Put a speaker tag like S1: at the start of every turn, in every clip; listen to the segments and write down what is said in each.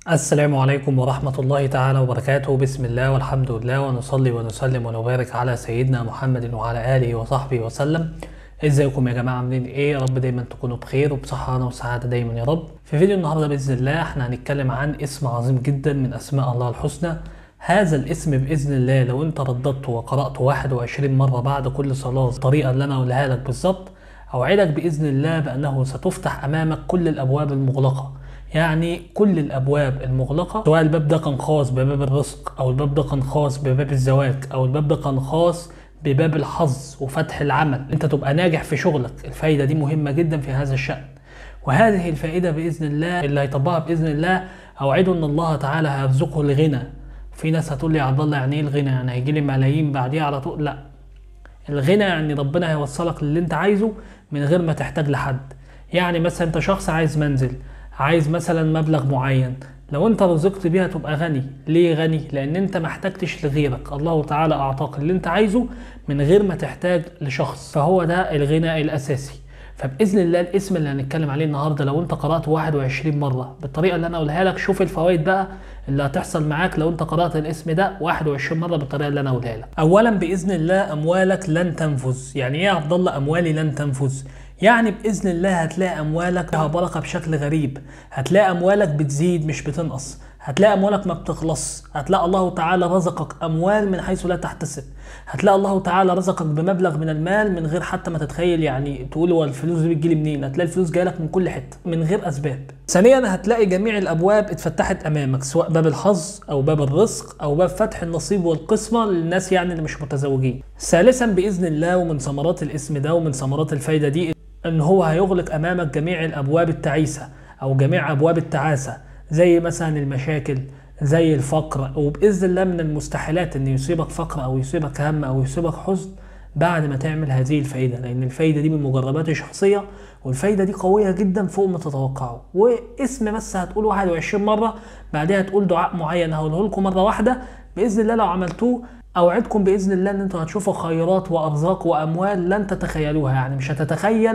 S1: السلام عليكم ورحمة الله تعالى وبركاته بسم الله والحمد لله ونصلي ونسلم ونبارك على سيدنا محمد وعلى آله وصحبه وسلم ازيكم يا جماعة عاملين ايه يا رب دايما تكونوا بخير وبصحة وسعادة دايما يا رب في فيديو النهاردة بإذن الله احنا هنتكلم عن اسم عظيم جدا من أسماء الله الحسنى هذا الاسم بإذن الله لو انت رددته وقرأته 21 مرة بعد كل صلاة الطريقة اللي انا اقولها لك بالظبط اوعدك بإذن الله بأنه ستفتح أمامك كل الأبواب المغلقة يعني كل الابواب المغلقه سواء الباب ده كان خاص بباب الرزق او الباب ده كان خاص بباب الزواج او الباب ده كان خاص بباب الحظ وفتح العمل انت تبقى ناجح في شغلك الفايده دي مهمه جدا في هذا الشان وهذه الفائده باذن الله اللي هيطبقها باذن الله اوعده ان الله تعالى هيرزقه الغنى في ناس هتقول لي يا عبد الله يعني ايه الغنى يعني هيجي لي ملايين بعديها على طول لا الغنى يعني ربنا هيوصلك للي انت عايزه من غير ما تحتاج لحد يعني مثلا انت شخص عايز منزل عايز مثلا مبلغ معين لو انت رزقت بيها تبقى غني ليه غني لان انت ما احتجتش لغيرك الله تعالى اعطاك اللي انت عايزه من غير ما تحتاج لشخص فهو ده الغنى الاساسي فباذن الله الاسم اللي هنتكلم عليه النهارده لو انت قراته 21 مره بالطريقه اللي انا اقولها لك شوف الفوائد بقى اللي هتحصل معاك لو انت قرات الاسم ده 21 مره بالطريقه اللي انا اقولها لك اولا باذن الله اموالك لن تنفذ يعني ايه يا عبد الله اموالي لن تنفذ يعني باذن الله هتلاقي اموالك لها بركه بشكل غريب هتلاقي اموالك بتزيد مش بتنقص هتلاقي اموالك ما بتخلص هتلاقي الله تعالى رزقك اموال من حيث لا تحتسب هتلاقي الله تعالى رزقك بمبلغ من المال من غير حتى ما تتخيل يعني تقول هو الفلوس دي بتجيلي منين هتلاقي الفلوس جايه لك من كل حته من غير اسباب ثانيا هتلاقي جميع الابواب اتفتحت امامك سواء باب الحظ او باب الرزق او باب فتح النصيب والقسمه للناس يعني اللي مش متزوجين ثالثا باذن الله ومن ثمرات الاسم ده ومن ثمرات الفايده دي ان هو هيغلق امامك جميع الابواب التعيسه او جميع ابواب التعاسه زي مثلا المشاكل زي الفقر وباذن الله من المستحيلات ان يصيبك فقر او يصيبك هم او يصيبك حزن بعد ما تعمل هذه الفايده لان الفايده دي من مجرباتي الشخصيه والفايده دي قويه جدا فوق ما تتوقعوا واسم بس هتقول 21 مره بعدها هتقول دعاء معين هقوله لكم مره واحده باذن الله لو عملتوه اوعدكم باذن الله ان انتوا هتشوفوا خيرات وارزاق واموال لن تتخيلوها يعني مش هتتخيل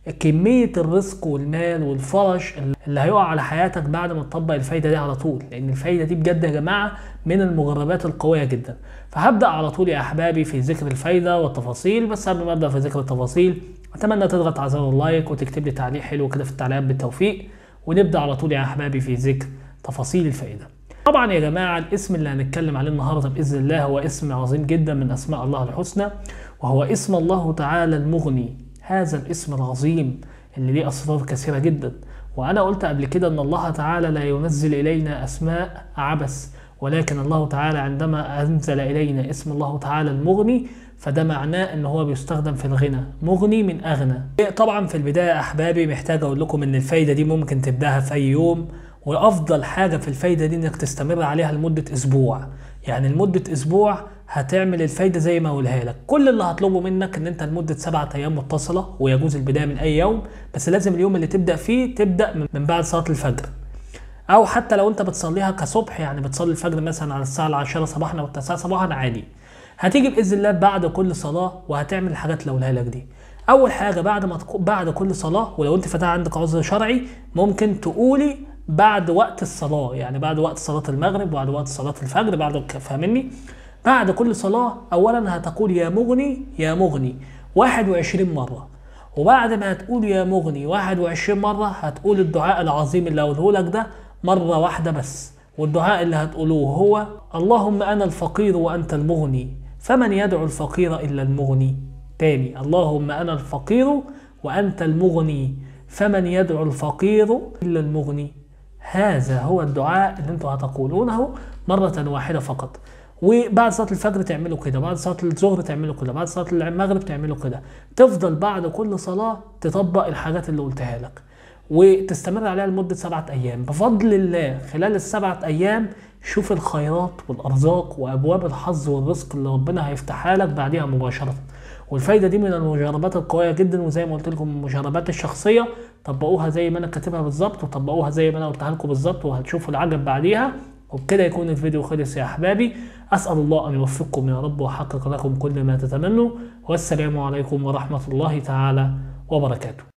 S1: كمية الرزق والمال والفرج اللي هيقع على حياتك بعد ما تطبق الفايدة دي على طول لأن الفايدة دي بجد يا جماعة من المجربات القوية جدا فهبدأ على طول يا أحبابي في ذكر الفايدة والتفاصيل بس قبل ما أبدأ في ذكر التفاصيل أتمنى تضغط على زر اللايك وتكتب لي تعليق حلو كده في التعليقات بالتوفيق ونبدأ على طول يا أحبابي في ذكر تفاصيل الفايدة طبعا يا جماعة الاسم اللي هنتكلم عليه النهاردة بإذن الله هو اسم عظيم جدا من أسماء الله الحسنى وهو اسم الله تعالى المغني هذا الاسم العظيم اللي ليه أسرار كثيرة جدا وأنا قلت قبل كده أن الله تعالى لا ينزل إلينا أسماء عبث ولكن الله تعالى عندما أنزل إلينا اسم الله تعالى المغني فده معناه ان هو بيستخدم في الغنى مغني من اغنى طبعا في البدايه احبابي محتاج اقول لكم ان الفايده دي ممكن تبداها في اي يوم وافضل حاجه في الفايده دي انك تستمر عليها لمده اسبوع يعني لمده اسبوع هتعمل الفايده زي ما اقولها لك كل اللي هطلبه منك ان انت لمده سبعة ايام متصله ويجوز البدايه من اي يوم بس لازم اليوم اللي تبدا فيه تبدا من بعد صلاه الفجر او حتى لو انت بتصليها كصبح يعني بتصلي الفجر مثلا على الساعه العاشرة صباحا او التاسعة صباحا عادي هتيجي باذن الله بعد كل صلاه وهتعمل الحاجات اللي اقولها لك دي اول حاجه بعد ما تق... بعد كل صلاه ولو انت فتح عندك عذر شرعي ممكن تقولي بعد وقت الصلاه يعني بعد وقت صلاه المغرب بعد وقت صلاه الفجر بعد فاهمني بعد كل صلاه اولا هتقول يا مغني يا مغني 21 مره وبعد ما هتقول يا مغني 21 مره هتقول الدعاء العظيم اللي اقوله لك ده مره واحده بس والدعاء اللي هتقولوه هو اللهم انا الفقير وانت المغني فمن يدعو الفقير الا المغني تاني اللهم انا الفقير وانت المغني فمن يدعو الفقير الا المغني هذا هو الدعاء اللي انتم هتقولونه مرة واحدة فقط وبعد صلاة الفجر تعملوا كده بعد صلاة الظهر تعملوا كده بعد صلاة المغرب تعملوا كده تفضل بعد كل صلاة تطبق الحاجات اللي قلتها لك وتستمر عليها لمدة سبعة أيام بفضل الله خلال السبعة أيام شوف الخيرات والأرزاق وأبواب الحظ والرزق اللي ربنا هيفتحها لك بعدها مباشرة والفايدة دي من المجربات القوية جدا وزي ما قلت لكم المجربات الشخصية طبقوها زي ما أنا كاتبها بالظبط وطبقوها زي ما أنا قلتها لكم بالظبط وهتشوفوا العجب بعديها وبكده يكون الفيديو خلص يا أحبابي أسأل الله أن يوفقكم يا رب ويحقق لكم كل ما تتمنوا والسلام عليكم ورحمة الله تعالى وبركاته